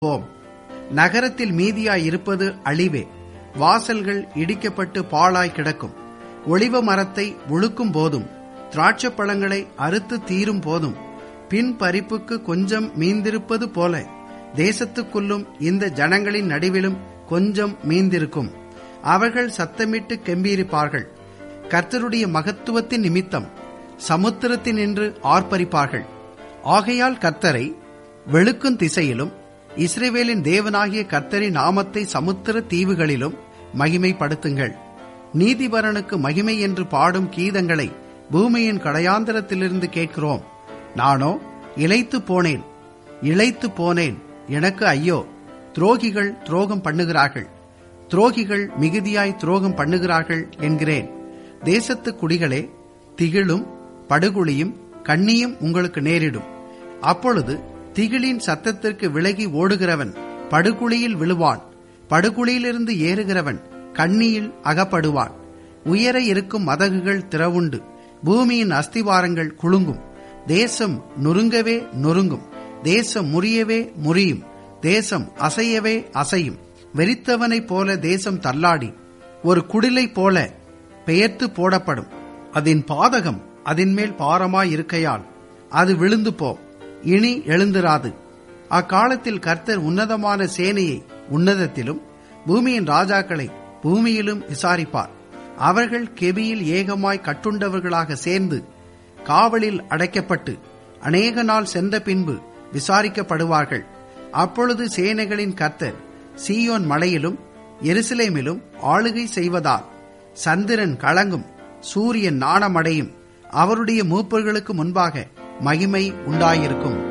போம் நகரத்தில் மீதியாய் இருப்பது அழிவே வாசல்கள் இடிக்கப்பட்டு பாழாய் கிடக்கும் ஒளிவ மரத்தை ஒழுக்கும் போதும் திராட்சைப் பழங்களை அறுத்து தீரும் போதும் பின் பறிப்புக்கு கொஞ்சம் மீந்திருப்பது போல தேசத்துக்குள்ளும் இந்த ஜனங்களின் நடுவிலும் கொஞ்சம் மீந்திருக்கும் அவர்கள் சத்தமிட்டு கெம்பீரிப்பார்கள் கர்த்தருடைய மகத்துவத்தின் நிமித்தம் சமுத்திரத்தினின்று ஆர்ப்பரிப்பார்கள் ஆகையால் கர்த்தரை வெளுக்கும் திசையிலும் இஸ்ரேவேலின் தேவனாகிய கர்த்தரின் நாமத்தை சமுத்திர தீவுகளிலும் மகிமைப்படுத்துங்கள் நீதிபரனுக்கு மகிமை என்று பாடும் கீதங்களை பூமியின் கடையாந்தரத்திலிருந்து கேட்கிறோம் நானோ இளைத்து போனேன் இளைத்து போனேன் எனக்கு ஐயோ துரோகிகள் துரோகம் பண்ணுகிறார்கள் துரோகிகள் மிகுதியாய் துரோகம் பண்ணுகிறார்கள் என்கிறேன் தேசத்து குடிகளே திகிலும் படுகுழியும் கண்ணியும் உங்களுக்கு நேரிடும் அப்பொழுது திகிலின் சத்தத்திற்கு விலகி ஓடுகிறவன் படுகுழியில் விழுவான் படுகுழியிலிருந்து ஏறுகிறவன் கண்ணியில் அகப்படுவான் உயர இருக்கும் மதகுகள் திறவுண்டு பூமியின் அஸ்திவாரங்கள் குலுங்கும் தேசம் நொறுங்கவே நொறுங்கும் தேசம் முறியவே முறியும் தேசம் அசையவே அசையும் வெறித்தவனைப் போல தேசம் தள்ளாடி ஒரு குடிலை போல பெயர்த்து போடப்படும் அதன் பாதகம் அதன் மேல் பாரமாயிருக்கையால் அது விழுந்து போ இனி எழுந்திராது அக்காலத்தில் கர்த்தர் உன்னதமான சேனையை உன்னதத்திலும் பூமியின் ராஜாக்களை பூமியிலும் விசாரிப்பார் அவர்கள் கெபியில் ஏகமாய் கட்டுண்டவர்களாக சேர்ந்து காவலில் அடைக்கப்பட்டு அநேக நாள் சென்ற பின்பு விசாரிக்கப்படுவார்கள் அப்பொழுது சேனைகளின் கர்த்தர் சீயோன் மலையிலும் எருசலேமிலும் ஆளுகை செய்வதால் சந்திரன் கலங்கும் சூரியன் நாணமடையும் அவருடைய மூப்பர்களுக்கு முன்பாக மகிமை உண்டாயிருக்கும்